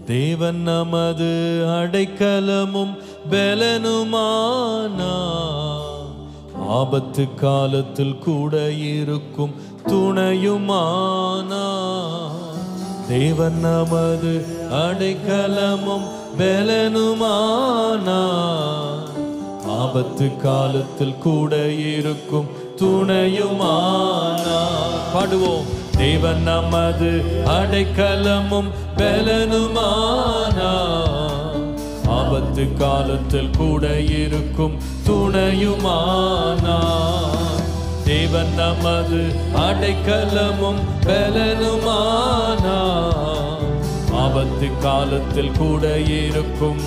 தேவன் நமது அடைக்கலமும் பலனுமானா ஆபத்து காலத்தில் கூட இருக்கும் துணையுமானா தேவன் நமது அடைக்கலமும் பலனுமானா ஆபத்து காலத்தில் கூட இருக்கும் துணையுமானா பாடுவோம் தேவன் நமது அடைக்கலமும் பலனுமானா ஆபத்து காலத்தில் கூட இருக்கும் துணையுமானா தேவன் நமது அடைக்கலமும் பலனுமானா ஆபத்து காலத்தில் கூட இருக்கும்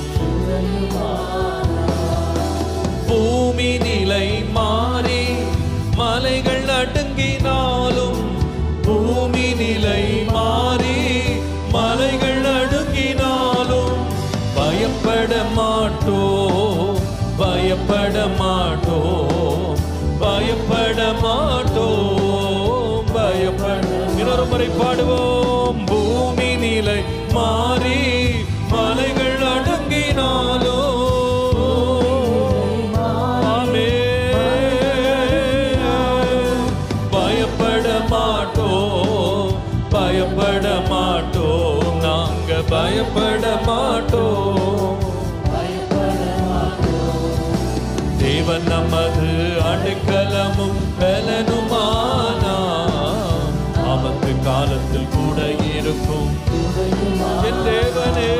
பூமி நிலை மாறி மலைகள் நடுங்கினாலும் பூமி நிலை மாறி மலைகள் நடுங்கினாலும் பயப்பட மாட்டோம் பயப்பட மாட்டோம் பயப்பட மாட்டோம் பயப்பட இன்னொரு முறை பாடுவோம் பூமி நிலை மாறி மலைகள் நடுங்கினாலும் ஆமென். பயப்பட மாட்டோம் பயப்பட மாட்டோம் நாங்க பயப்பட மாட்டோம் தேவன் நமது அடைக்கலமும் பலனுமானா ஆபத்து காலத்தில் கூட இருக்கும் என் தேவனே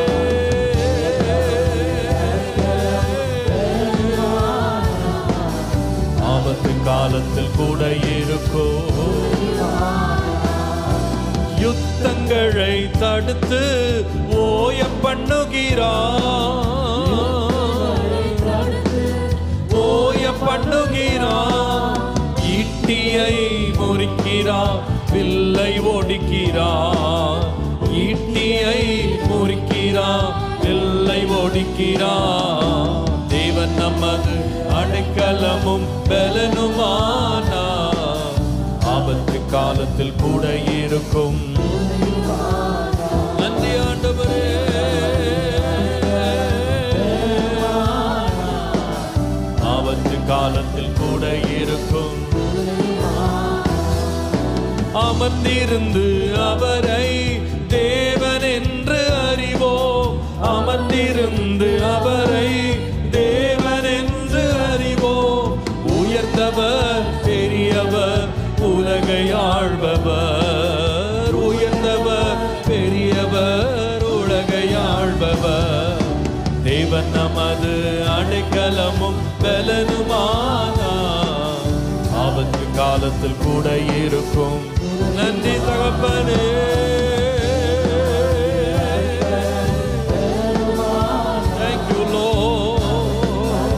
ஆபத்து காலத்தில் கூட இருக்கும் யுத்தங்களை தடுத்து ஓய பண்ணுகிறார் ஓய பண்ணுகிறார் ஈட்டியை முறிக்கிறார் வில்லை ஒடிக்கிறார் ஈட்டியை முறிக்கிறார் வில்லை ஒடிக்கிறார் தேவன் நமது அடைக்கலமும் பலனுமானா ஆபத்து காலத்தில் கூட இருக்கும் நன்றி ஆண்டவரே ஆபத்து காலத்தில் கூட இருக்கும் அமர்ந்திருந்து அவரை தேவன் என்று அறிவோம் அமர்ந்திருந்து அவரை தேவன் என்று அறிவோம் உயர்ந்தவர் பெரியவர் உலகை ஆள்பவர் உயர்ந்தவர் பெரியவர் உலகை ஆள்பவர் தேவன் நமது அடைக்கலமும் பலனுமானா ஆபத்து காலத்தில் கூட இருக்கும் நன்றி தகப்பனே Thank you, Lord.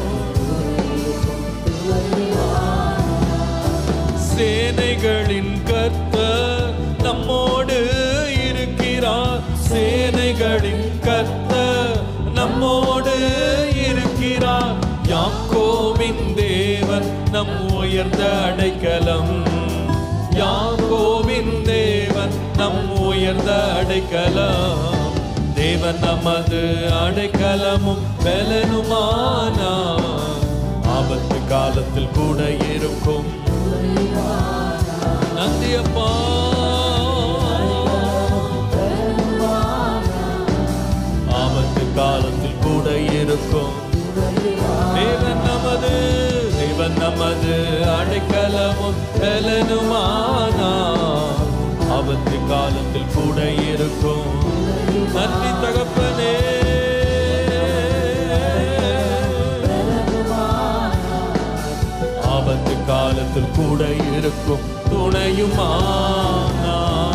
சேனைகளின் கர்த்தர் நம்மோடு இருக்கிறார் சேனைகளின் கர்த்தர் நம்மோடு இருக்கிறார் யாக்கோவின் தேவன் நம் உயர்ந்த அடைக்கலம் யாக்கோவின் தேவன் நம் உயர்ந்த அடைக்கலம் தேவன் நமது அடைக்கலமும் பலனுமானா ஆபத்து காலத்தில் கூட இருக்கும் நன்றி அப்பா ஆபத்து காலத்தில் கூட இருக்கும் தேவன் நமது தேவன் நமது அடைக்கலமும் பலனுமானா ஆபத்து காலத்தில் கூட இருக்கும் நன்றி தகப்பனே ஆபத்து காலத்தில் கூட இருக்கும் துணையுமானா